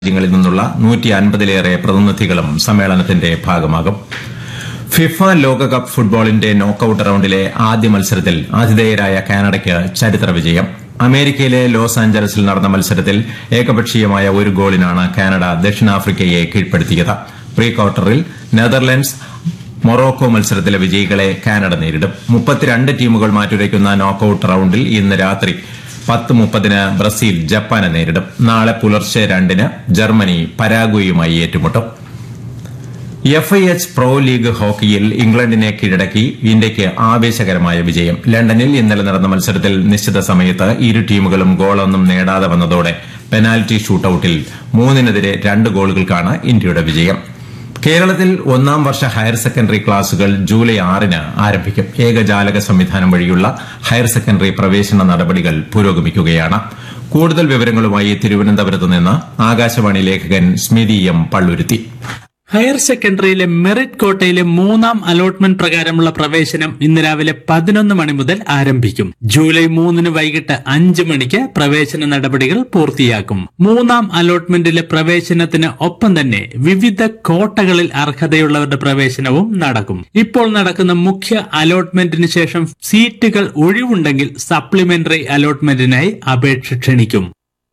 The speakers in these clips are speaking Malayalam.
രാജ്യങ്ങളിൽ നിന്നുള്ള നൂറ്റി അൻപതിലേറെ പ്രതിനിധികളും സമ്മേളനത്തിന്റെ ഭാഗമാകും ഫിഫ ലോകകപ്പ് ഫുട്ബോളിന്റെ നോക്കൌട്ട് റൌണ്ടിലെ ആദ്യ മത്സരത്തിൽ ആതിഥേയരായ കാനഡയ്ക്ക് ചരിത്ര വിജയം അമേരിക്കയിലെ ലോസ് ആഞ്ചലസിൽ നടന്ന മത്സരത്തിൽ ഏകപക്ഷീയമായ ഒരു ഗോളിനാണ് കാനഡ ദക്ഷിണാഫ്രിക്കയെ കീഴ്പ്പെടുത്തിയത് പ്രീ ക്വാർട്ടറിൽ നെതർലൻഡ്സ് മൊറോക്കോ മത്സരത്തിലെ വിജയികളെ കാനഡ നേരിടും മുപ്പത്തിരണ്ട് ടീമുകൾ മാറ്റുരയ്ക്കുന്ന നോക്കൌട്ട് റൌണ്ടിൽ ഇന്ന് രാത്രി പത്ത് മുപ്പതിന് ബ്രസീൽ ജപ്പാനെ നേരിടും നാളെ പുലർച്ചെ രണ്ടിന് ജർമ്മനി പരാഗ്വയുമായി ഏറ്റുമുട്ടും F I H pro league ഹോക്കിയിൽ ഇംഗ്ലണ്ടിനെ കീഴടക്കി ഇന്ത്യയ്ക്ക് ആവേശകരമായ വിജയം ലണ്ടനിൽ ഇന്നലെ നടന്ന മത്സരത്തിൽ നിശ്ചിത സമയത്ത് ഇരു ടീമുകളും ഗോളൊന്നും നേടാതെ വന്നതോടെ പെനാൽറ്റി ഷൂട്ടൌട്ടിൽ മൂന്നിനെതിരെ രണ്ട് ഗോളുകൾക്കാണ് ഇന്ത്യയുടെ വിജയം കേരളത്തിൽ ഒന്നാം വർഷ ഹയർ സെക്കൻഡറി ക്ലാസുകൾ ജൂലൈ ആറിന് ആരംഭിക്കും ഏകജാലക സംവിധാനം വഴിയുള്ള ഹയർ സെക്കൻഡറി പ്രവേശന നടപടികൾ പുരോഗമിക്കുകയാണ് കൂടുതൽ വിവരങ്ങളുമായി തിരുവനന്തപുരത്ത് നിന്ന് ആകാശവാണി ലേഖകൻ സ്മിതി എം പള്ളുരുത്തി ഹയർ സെക്കൻഡറിയിലെ മെറിറ്റ് കോട്ടയിലെ മൂന്നാം അലോട്ട്മെന്റ് പ്രകാരമുള്ള പ്രവേശനം ഇന്ന് രാവിലെ പതിനൊന്ന് മണി മുതൽ ആരംഭിക്കും ജൂലൈ മൂന്നിന് വൈകിട്ട് അഞ്ച് മണിക്ക് പ്രവേശന നടപടികൾ പൂർത്തിയാക്കും മൂന്നാം അലോട്ട്മെന്റിലെ പ്രവേശനത്തിന് ഒപ്പം തന്നെ വിവിധ കോട്ടകളിൽ അർഹതയുള്ളവരുടെ പ്രവേശനവും നടക്കും ഇപ്പോൾ നടക്കുന്ന മുഖ്യ അലോട്ട്മെന്റിന് ശേഷം സീറ്റുകൾ ഒഴിവുണ്ടെങ്കിൽ സപ്ലിമെന്ററി അലോട്ട്മെന്റിനായി അപേക്ഷ ക്ഷണിക്കും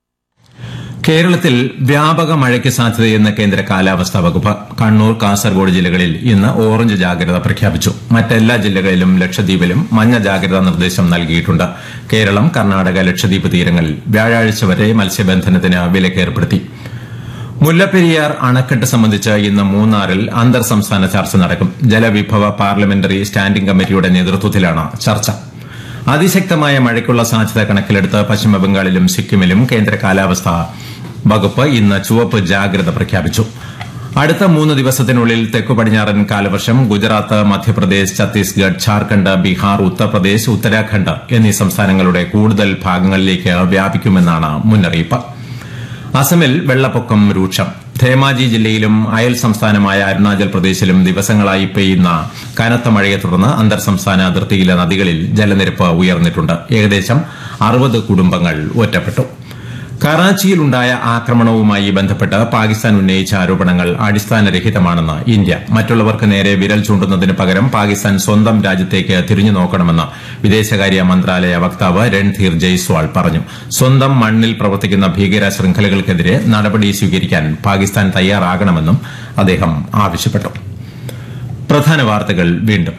കേരളത്തിൽ വ്യാപക മഴയ്ക്ക് സാധ്യതയെന്ന് കേന്ദ്ര കാലാവസ്ഥാ വകുപ്പ് കണ്ണൂർ കാസർഗോഡ് ജില്ലകളിൽ ഇന്ന് ഓറഞ്ച് ജാഗ്രത പ്രഖ്യാപിച്ചു മറ്റെല്ലാ ജില്ലകളിലും ലക്ഷദ്വീപിലും മഞ്ഞ ജാഗ്രതാ നിർദ്ദേശം നൽകിയിട്ടുണ്ട് കേരളം കർണാടക ലക്ഷദ്വീപ് തീരങ്ങളിൽ വ്യാഴാഴ്ച വരെ മത്സ്യബന്ധനത്തിന് വിലക്കേർപ്പെടുത്തി മുല്ലപ്പെരിയാർ അണക്കെട്ട് സംബന്ധിച്ച് ഇന്ന് മൂന്നാറിൽ അന്തർ സംസ്ഥാന ചർച്ച നടക്കും ജലവിഭവ പാർലമെന്ററി സ്റ്റാൻഡിംഗ് കമ്മിറ്റിയുടെ നേതൃത്വത്തിലാണ് ചർച്ച അതിശക്തമായ മഴയ്ക്കുള്ള സാധ്യത കണക്കിലെടുത്ത് പശ്ചിമബംഗാളിലും സിക്കിമിലും കേന്ദ്ര കാലാവസ്ഥാ വകുപ്പ് ഇന്ന് ചുവപ്പ് ജാഗ്രത പ്രഖ്യാപിച്ചു അടുത്ത മൂന്ന് ദിവസത്തിനുള്ളിൽ തെക്കു പടിഞ്ഞാറൻ കാലവർഷം ഗുജറാത്ത് മധ്യപ്രദേശ് ഛത്തീസ്ഗഡ് ഝാർഖണ്ഡ് ബീഹാർ ഉത്തർപ്രദേശ് ഉത്തരാഖണ്ഡ് എന്നീ സംസ്ഥാനങ്ങളുടെ കൂടുതൽ ഭാഗങ്ങളിലേക്ക് വ്യാപിക്കുമെന്നാണ് മുന്നറിയിപ്പ് അസമിൽ വെള്ളപ്പൊക്കം രൂക്ഷം ധേമാജി ജില്ലയിലും അയൽ സംസ്ഥാനമായ അരുണാചൽ പ്രദേശിലും ദിവസങ്ങളായി പെയ്യുന്ന കനത്ത മഴയെ തുടർന്ന് അന്തർ സംസ്ഥാന അതിർത്തിയിലെ നദികളിൽ ജലനിരപ്പ് ഉയർന്നിട്ടുണ്ട് ഏകദേശം അറുപത് കുടുംബങ്ങൾ ഒറ്റപ്പെട്ടു കറാച്ചിയിലുണ്ടായ ആക്രമണവുമായി ബന്ധപ്പെട്ട് പാകിസ്ഥാൻ ഉന്നയിച്ച ആരോപണങ്ങൾ അടിസ്ഥാനരഹിതമാണെന്ന് ഇന്ത്യ മറ്റുള്ളവർക്ക് നേരെ വിരൽ ചൂണ്ടുന്നതിന് പകരം പാകിസ്ഥാൻ സ്വന്തം രാജ്യത്തേക്ക് തിരിഞ്ഞു നോക്കണമെന്ന് വിദേശകാര്യ മന്ത്രാലയ വക്താവ് രൺധീർ ജയ്സ്വാൾ പറഞ്ഞു സ്വന്തം മണ്ണിൽ പ്രവർത്തിക്കുന്ന ഭീകര ശൃംഖലകൾക്കെതിരെ നടപടി സ്വീകരിക്കാൻ പാകിസ്ഥാൻ തയ്യാറാകണമെന്നും അദ്ദേഹം ആവശ്യപ്പെട്ടു പ്രധാന വാർത്തകൾ വീണ്ടും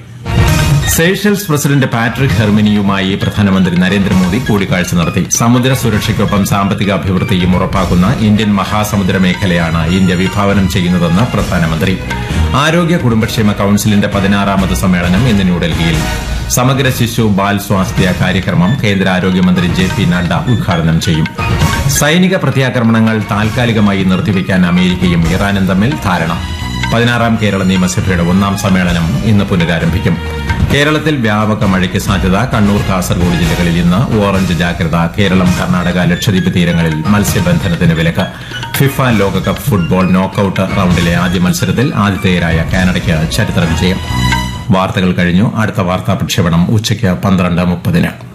സേഷൽസ് പ്രസിഡന്റ് പാട്രിക് ഹെർമിനിയുമായി പ്രധാനമന്ത്രി നരേന്ദ്രമോദി കൂടിക്കാഴ്ച നടത്തി സമുദ്ര സുരക്ഷയ്ക്കൊപ്പം സാമ്പത്തിക അഭിവൃദ്ധിയും ഉറപ്പാക്കുന്ന ഇന്ത്യൻ മഹാസമുദ്ര മേഖലയാണ് ഇന്ത്യ വിഭാവനം ചെയ്യുന്നതെന്ന് പ്രധാനമന്ത്രി ആരോഗ്യ കുടുംബക്ഷേമ കൌൺസിലിന്റെ പതിനാറാമത് സമ്മേളനം ഇന്ന് ന്യൂഡൽഹിയിൽ സമഗ്ര ശിശു ബാൽ സ്വാസ്ഥ്യ കാര്യക്രമം കേന്ദ്ര ആരോഗ്യമന്ത്രി ജെ പി നഡ്ഡ ഉദ്ഘാടനം ചെയ്യും സൈനിക പ്രത്യാക്രമണങ്ങൾ താൽക്കാലികമായി നിർത്തിവെക്കാൻ അമേരിക്കയും ഇറാനും തമ്മിൽ ധാരണ പതിനാറാം കേരള നിയമസഭയുടെ ഒന്നാം സമ്മേളനം ഇന്ന് പുനരാരംഭിക്കും കേരളത്തിൽ വ്യാപക മഴയ്ക്ക് സാധ്യത കണ്ണൂർ കാസർഗോഡ് ജില്ലകളിൽ ഇന്ന് ഓറഞ്ച് ജാഗ്രത കേരളം കർണാടക ലക്ഷദ്വീപ് തീരങ്ങളിൽ മത്സ്യബന്ധനത്തിന് വിലക്ക് ഫിഫ ലോകകപ്പ് ഫുട്ബോൾ നോക്കൌട്ട് റൌണ്ടിലെ ആദ്യ മത്സരത്തിൽ ആതിഥേയരായ കാനഡയ്ക്ക് ചരിത്ര വിജയം വാർത്തകൾ കഴിഞ്ഞു അടുത്ത വാർത്താ പ്രക്ഷേപണം ഉച്ചയ്ക്ക് പന്ത്രണ്ട് മുപ്പതിന്